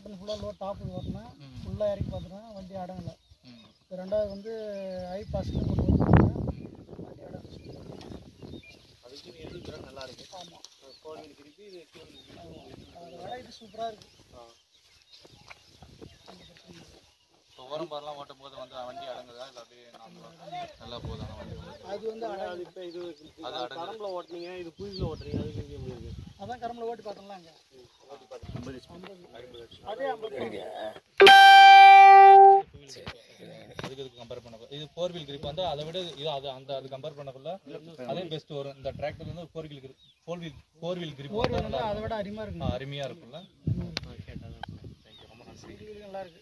ஓட்டணும் ஃபுல்லாக low top ஓட்டினேன் ஃபுல்லாக இறக்கி பார்த்துட்டேன் வண்டி அடங்கலை ம். இப்போ ரெண்டாவது வந்து ஐ பாஸில் கொண்டு வந்துருக்கேன் வண்டி அடங்கலை அதுக்கு இது எது திறன் நல்லா இருக்கு ஆமாம் ஃபோர் வீல் கிரிப்பி இது டூ வீல் கிரிப்பி அதை விட இது சூப்பராக இருக்குது இப்போ ஓரம் பாரெல்லாம் ஓட்டும் போது வந்து வண்டி அடங்குதா இல்லை அப்படியே நார்மலா நல்லா போகுதா வண்டி அது வந்து அட- அது இப்போ இது அது கடம்புல ஓட்டுனீங்க இது புதுசில் ஓட்டுறீங்க அதுக்கு இது எப்படி இருக்கு அதான் கரும்பில் ஓட்டி பார்த்தோம்ல அங்கே ஓட்டி பார்த்து ஐம்பது அதே ஐம்பது அதுக்கு இதுக்கு கம்பேர் பண்ண இது ஃபோர் வீல் கிரிப் வந்து அதை விட இது அது அந்த அது கம்பேர் பண்ணக்குள்ள அதே பெஸ்ட் வரும் இந்த டிராக்டர்ல இருந்து four wheel grip four wheel four wheel grip ஓடி வந்து அதை விட அருமையாக இருக்குங்க அருமையா இருக்கும்ல கேட்டால் தேங்க்யூ ரொம்ப நன்றி இது நல்லா இருக்கு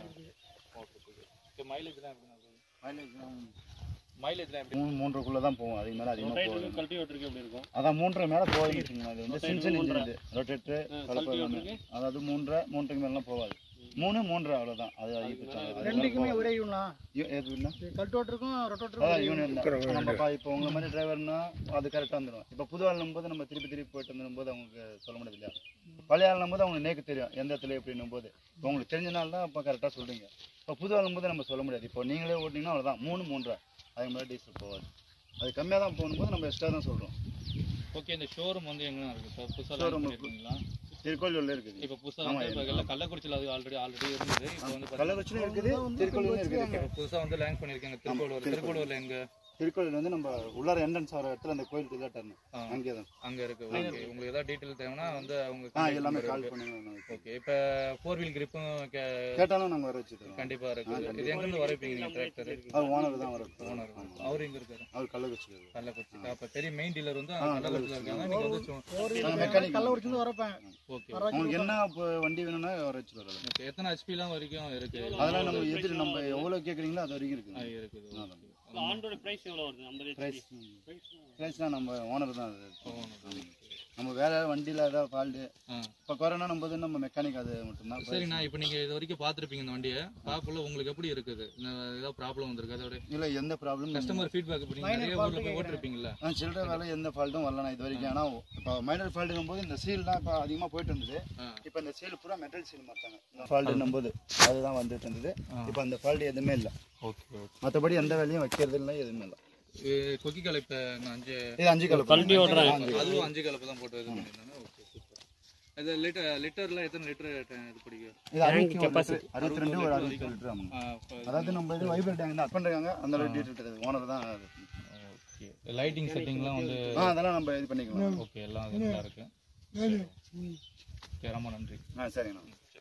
ஓகே மைலேஜ்லாம் எப்படி மைலேஜ் மைலேஜ்லாம் எப்படி மூணு மூன்றுக்குள்ள தான் போகும் அதுக்கு மேலே அதிகமாக போகும் கழட்டி ஓட்டுறதுக்கு எப்படி இருக்கும் அதான் மூன்றரை மேலே போகுதுன்னு வச்சுக்கோங்க அது வந்து சின்ன சின்ன இன்ஜின் இது ரொட்டேட்ரு கலப்பை கழட்டி எல்லாமே அதாவது மூன்றரை மூன்றுக்கு மேலாம் போகாது மூணு மூன்றரை அவ்வளோதான் அது அதிகபட்சம் ரெண்டுக்குமே ஒரே யூனா எதுனா கல்ட்டோட்டருக்கும் அதான் ரொட்டோட்டருக்கும் யூனியன் தான் நம்ம பா- இப்போ உங்களை மாதிரி டிரைவர்னா அது கரெக்டாக வந்துடும் இப்போ புது ஆளும் போது நம்ம திருப்பி திருப்பி போயிட்டு வந்துடும் போது அவங்களுக்கு சொல்ல முடியாது இல்லையா பழைய ஆளும் போது அவங்களுக்கு நேக்கு தெரியும் எந்த இடத்துல எப்படின்னும் போது இப்போ உங்களுக்கு தெரிஞ்சனால தான் இப்போ கரெக்டாக சொல்றீங்க இப்போ புது ஆளும் போது நம்ம சொல்ல முடியாது இப்போ நீங்களே ஓட்டிங்கன்னா அவ்வளோதான் மூணு மூன்றரை அதுக்கு மேலே டீசல் போகாது அது கம்மியாக தான் போகும்போது நம்ம எக்ஸ்ட்ரா தான் சொல்கிறோம் ஓகே இந்த ஷோரூம் வந்து எங்க இருக்கு இப்போ புதுசா Showroom லான்ச் பண்ணிருக்கீங்களா திருக்கோயிலூர்ல இருக்குது இப்போ புதுசா வந்து இப்போ எல்லாம் கள்ளக்குறிச்சியில் அது ஆல்ரெடி ஆல்ரெடி இருந்தது இப்போ வந்து பாத்தீங்கன்னா கள்ளக்குறிச்சிலும் இருக்குது திருக்கோயிலூர்லையும் இருக்குது இப்போ புதுசா வந்து லான்ச் பண்ணிருக்காங்க திருக்கோளூர் திருக்கோளூர்ல எங்க திருக்கோயில் வந்து நம்ம உள்ளார என்ட்ரன்ஸ் ஆகிற இடத்துல அந்த கோயில் இல்லை டர்னு ஆ. அங்கே தான் அங்க இருக்கு ஓகே உங்களுக்கு ஏதாவது டீடைல் தேவைன்னா வந்து அவங்க ஆ எல்லாமே கால் பண்ணி ஓகே இப்போ ஃபோர் வீல் கிரிப்பும் கேட்டாலும் நாங்கள் வர வச்சு தரோம் கண்டிப்பா இருக்கு இது எங்க இருந்து வரப்பீங்க நீங்க டிராக்டர் அவர் ஓனர் தான் வர ஓனர் அவர் எங்க இருக்காரு அவர் கள்ளக்குறிச்சி கள்ளக்குறிச்சி அப்ப பெரிய மெயின் டீலர் வந்து கள்ளக்குறிச்சியில் இருக்காங்க நீங்க வந்து சு- ஒரு மெக்கானிக் கள்ளக்குறிச்சிருந்து வரப்பேன் ஓகே உங்களுக்கு என்ன இப்போ வண்டி வேணும்னா வர வச்சு தரோம் ஓகே எத்தனை ஹெச்பிலாம் வரைக்கும் இருக்கு அதெல்லாம் நம்ம எதிர் நம்ம எவ்வளோ கேட்குறீங்களோ அது வரைக்கும் ஆ, இருக்குது இருக்குது அதான். ஆண்டோட பிரைஸ் எவ்வளோ வருது ஐம்பது ப்ரைஸ் ப்ரைஸ்லாம் நம்ம ஓனர் தான் அது நம்ம வேற வண்டியில் ஏதாவது ஃபால்ட்டு ஆ. இப்போ கொரோனா நம்ம நம்ம மெக்கானிக் அது மட்டும்தான் சரிண்ணா இப்போ நீங்க இது வரைக்கும் பார்த்துருப்பீங்க இந்த வண்டியை பார்க்கல உங்களுக்கு எப்படி இருக்குது இந்த ஏதாவது ப்ராப்ளம் வந்திருக்கு அதோட இல்லை எந்த ப்ராப்ளம் கஸ்டமர் ஃபீட்பேக் இப்போ நீங்க நிறைய ஊர்ல போய் ஓட்டிருப்பீங்களா ஆ சில்லறை வேலை எந்த ஃபால்ட்டும் வரல இது வரைக்கும் ஆனால் இப்போ மைனர் ஃபால்ட்டுங்கும் போது இந்த சீல் தான் இப்போ அதிகமாக போயிட்டு இருந்தது ஆ. இப்போ இந்த சீல் பூரா மெட்டல் சீல் மாட்டாங்க ஃபால்ட்டுன்னும் போது அதுதான் வந்துட்டு இருந்தது இப்போ அந்த ஃபால்ட் எதுவுமே இல்லை ஓகே ஓகே மற்றபடி எந்த வேலையும் வைக்கிறது இல்லை எதுவுமே இல்லை கொக்கி கலப்பை அஞ்சு இது அஞ்சு கலப்பு கழட்டி ஓட்டுறாங்க அதுவும் அஞ்சு கலப்பு தான் போட்டு இது பண்ணிருந்தாங்க ஓகே சூப்பர் இது லிட்டர் லிட்டர்ல எத்தனை லிட்டர் இது பிடிக்கும் இது அறுபத்தி கெப்பாசிட்டி அறுபத்தி ரெண்டு ஒரு அறுபத்தி லிட்டர் ஆமாம் ஆ, இப்போ- அதாவது நம்ம இது வைப்ரேட் டேங்க் தான் பண்ணிருக்காங்க அந்த அளவுக்கு டீட்டெயில் தெரியாது ஓனர் தான் அது. ஓகே லைட்டிங் செட்டிங்லாம் வந்து ஆ அதெல்லாம் நம்ம இது பண்ணிக்கலாம் ஓகே எல்லாம் நல்லா இருக்கு ஓகே ரொம்ப நன்றி ஆ சரிங்கண்ணா